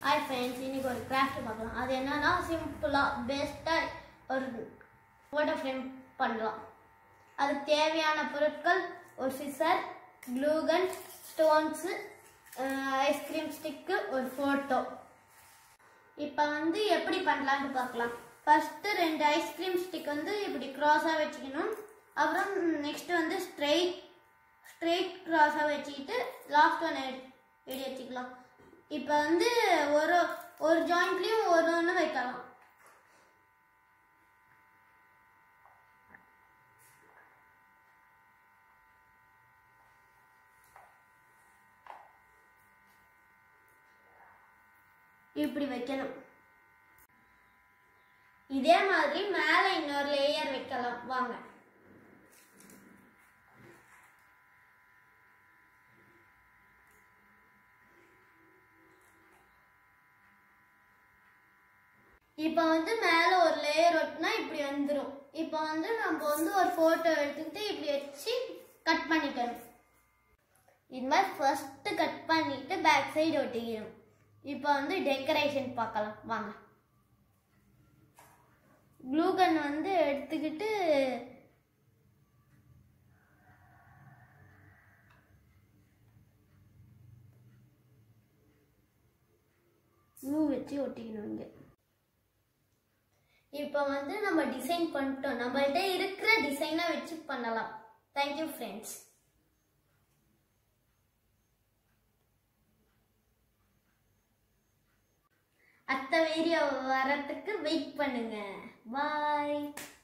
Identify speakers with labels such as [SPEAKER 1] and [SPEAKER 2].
[SPEAKER 1] hi friends இன்னைக்கு ஒரு craft பார்க்கலாம் அது என்னன்னா சிம்பிளாக பெஸ்ட்டாக ஒரு ஃபோட்டோ ஃப்ரேம் பண்ணலாம் அதுக்கு தேவையான பொருட்கள் ஒரு scissor glue gun stones ice cream stick ஒரு ஃபோட்டோ இப்போ வந்து எப்படி பண்ணலான்னு பார்க்கலாம் ஃபஸ்ட்டு ரெண்டு ஐஸ்கிரீம் ஸ்டிக் வந்து இப்படி க்ராஸாக வச்சுக்கணும் அப்புறம் நெக்ஸ்ட் வந்து ஸ்ட்ரெயிட் ஸ்ட்ரெயிட் க்ராஸாக வச்சுக்கிட்டு லாஸ்ட் ஒன்று எடி வச்சுக்கலாம் இப்போ வந்து ஒரு ஒரு ஜாயிண்ட்லேயும் ஒரு ஒன்று வைக்கலாம் இப்படி வைக்கணும் இதே மாதிரி மேலே இன்னொரு லேயர் வைக்கலாம் வாங்க இப்போ வந்து மேலே ஒரு லேயர் ஒட்டினா இப்படி வந்துடும் இப்போ வந்து நம்ம வந்து ஒரு ஃபோட்டோ எடுத்துக்கிட்டு இப்படி வச்சு கட் பண்ணிக்கணும் இது மாதிரி ஃபர்ஸ்ட்டு கட் பண்ணிட்டு பேக் சைடு ஒட்டிக்கணும் இப்போ வந்து டெக்கரேஷன் பார்க்கலாம் வாங்க க்ளூகன் வந்து எடுத்துக்கிட்டு க்ளூ வச்சு ஒட்டிக்கணும் இங்கே இப்போ வந்து நம்ம டிசைன் பண்ணிட்டோம் நம்மள்ட்ட இருக்கிற டிசைனை வச்சு பண்ணலாம் தேங்க்யூ ஃப்ரெண்ட்ஸ் அடுத்த வீடியோ வரத்துக்கு வெயிட் பண்ணுங்க பாய்